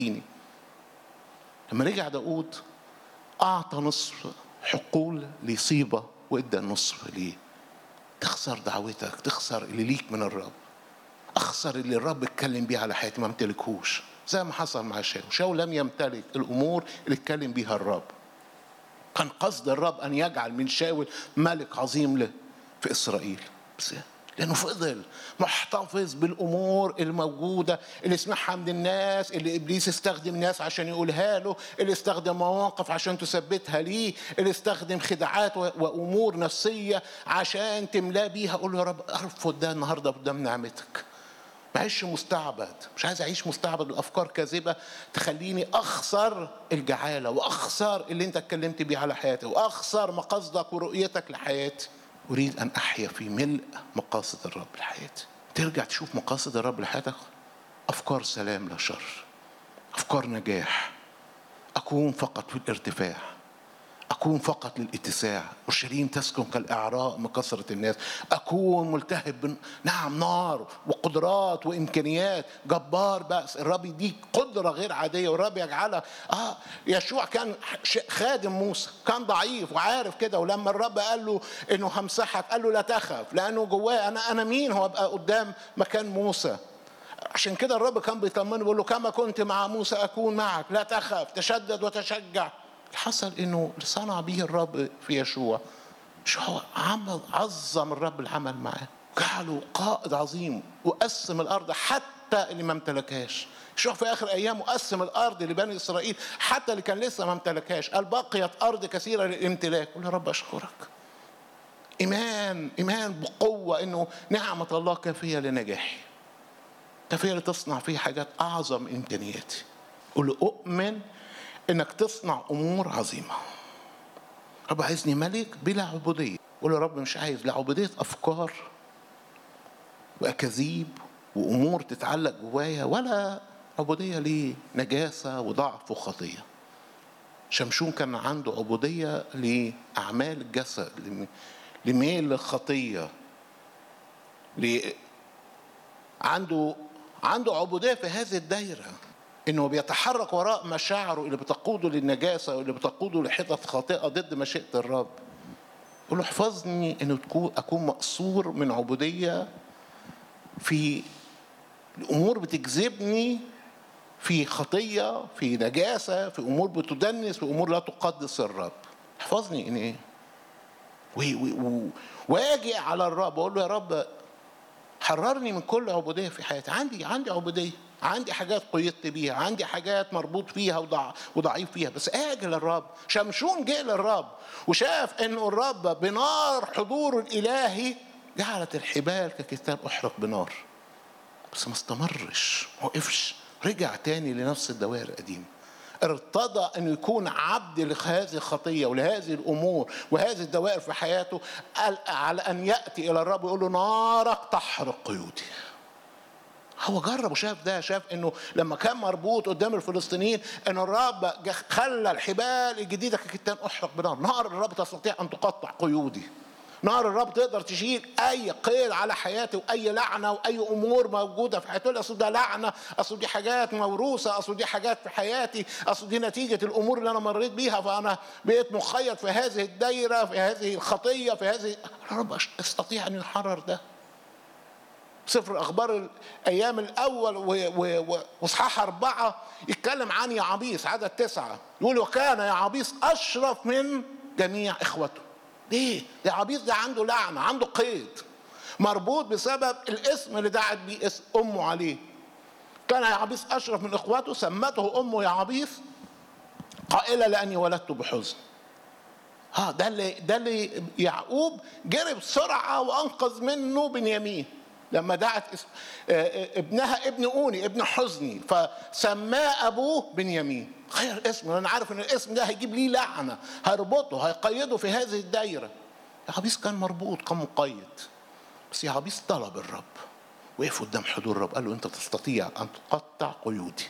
لما رجع داود أعطى نصف حقول لصيبة وإدى النصف ليه تخسر دعوتك تخسر اللي ليك من الرب أخسر اللي الرب اتكلم بيه على حياتي ما امتلكهوش زي ما حصل مع شاول شاول لم يمتلك الأمور اللي اتكلم بيها الرب كان قصد الرب أن يجعل من شاول ملك عظيم له في إسرائيل بس لأنه فضل محتفظ بالأمور الموجودة اللي سمعها من الناس اللي إبليس استخدم ناس عشان يقولها له اللي استخدم مواقف عشان تثبتها ليه اللي استخدم خداعات وأمور نفسية عشان تملاه بيها قول له يا رب أرفض ده النهاردة قدام نعمتك معيش مستعبد مش عايز اعيش مستعبد بافكار كاذبه تخليني اخسر الجعاله واخسر اللي انت اتكلمت بيه على حياتي واخسر مقاصدك ورؤيتك لحياتي اريد ان احيا في ملء مقاصد الرب لحياتي ترجع تشوف مقاصد الرب لحياتك افكار سلام لا شر افكار نجاح اكون فقط في الارتفاع أكون فقط للاتساع أورشليم تسكن كالإعراء من كثرة الناس أكون ملتهب بن... نعم نار وقدرات وإمكانيات جبار بأس الرب يديك قدرة غير عادية والرب يجعلها آه يشوع كان خادم موسى كان ضعيف وعارف كده ولما الرب قال له إنه همسحك قال له لا تخف لأنه جواه أنا أنا مين هو أبقى قدام مكان موسى عشان كده الرب كان بيطمنه بيقول له كما كنت مع موسى أكون معك لا تخف تشدد وتشجع حصل انه صنع به الرب في يشوع يشوع عمل عظم الرب العمل معاه جعله قائد عظيم وقسم الارض حتى اللي ما امتلكهاش يشوع في اخر ايامه قسم الارض لبني اسرائيل حتى اللي كان لسه ما امتلكهاش قال بقيت ارض كثيره للامتلاك قول يا رب اشكرك ايمان ايمان بقوه انه نعمه الله كافيه لنجاحي كافيه لتصنع فيه حاجات اعظم من امكانياتي قول له اؤمن انك تصنع امور عظيمه رب عايزني ملك بلا عبوديه قول يا رب مش عايز لا عبوديه افكار واكاذيب وامور تتعلق جوايا ولا عبوديه لنجاسه وضعف وخطيه شمشون كان عنده عبوديه لاعمال الجسد لميل للخطيه عنده عنده عبوديه في هذه الدايره انه بيتحرك وراء مشاعره اللي بتقوده للنجاسه واللي بتقوده لحتت خاطئه ضد مشيئه الرب يقول له احفظني انه تكون اكون مقصور من عبوديه في الامور بتجذبني في خطيه في نجاسه في امور بتدنس في امور لا تقدس الرب احفظني ان ايه واجي على الرب اقول له يا رب حررني من كل عبوديه في حياتي عندي عندي عبوديه عندي حاجات قيدت بيها عندي حاجات مربوط فيها وضع وضعيف فيها بس اجي للرب شمشون جه للرب وشاف انه الرب بنار حضوره الالهي جعلت الحبال ككتان احرق بنار بس ما استمرش ما وقفش رجع تاني لنفس الدوائر القديمه ارتضى انه يكون عبد لهذه الخطيه ولهذه الامور وهذه الدوائر في حياته على ان ياتي الى الرب ويقول له نارك تحرق قيودي هو جرب وشاف ده شاف انه لما كان مربوط قدام الفلسطينيين ان الرب خلى الحبال الجديده ككتان احرق بنار نار الرب تستطيع ان تقطع قيودي نار الرب تقدر تشيل اي قيد على حياتي واي لعنه واي امور موجوده في حياتي اصل ده لعنه اصل دي حاجات موروثه اصل دي حاجات في حياتي اصل دي نتيجه الامور اللي انا مريت بيها فانا بقيت مخيط في هذه الدايره في هذه الخطيه في هذه الرب استطيع ان يحرر ده سفر اخبار الايام الاول واصحاح اربعه يتكلم عن يعابيس عدد تسعه يقول وكان يعابيس اشرف من جميع اخوته ليه؟ يعابيس ده عنده لعنه عنده قيد مربوط بسبب الاسم اللي دعت بيه اسم امه عليه كان يعابيس اشرف من اخواته سمته امه يعابيس قائله لاني ولدت بحزن ها ده اللي ده اللي يعقوب جري بسرعه وانقذ منه بنيامين لما دعت اسم ابنها ابن اوني ابن حزني فسماه ابوه بنيامين غير اسمه انا عارف ان الاسم ده هيجيب ليه لعنه هيربطه هيقيده في هذه الدايره يعابيس كان مربوط كان مقيد بس يعابيس طلب الرب وقف قدام حضور الرب قال له انت تستطيع ان تقطع قيودي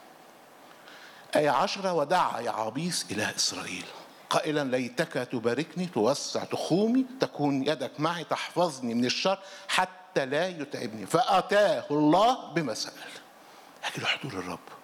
آية عشرة ودعا يعابيس إله إسرائيل قائلا ليتك تباركني توسع تخومي تكون يدك معي تحفظني من الشر حتى لا يتعبني فأتاه الله بما سأل هاجي لحضور الرب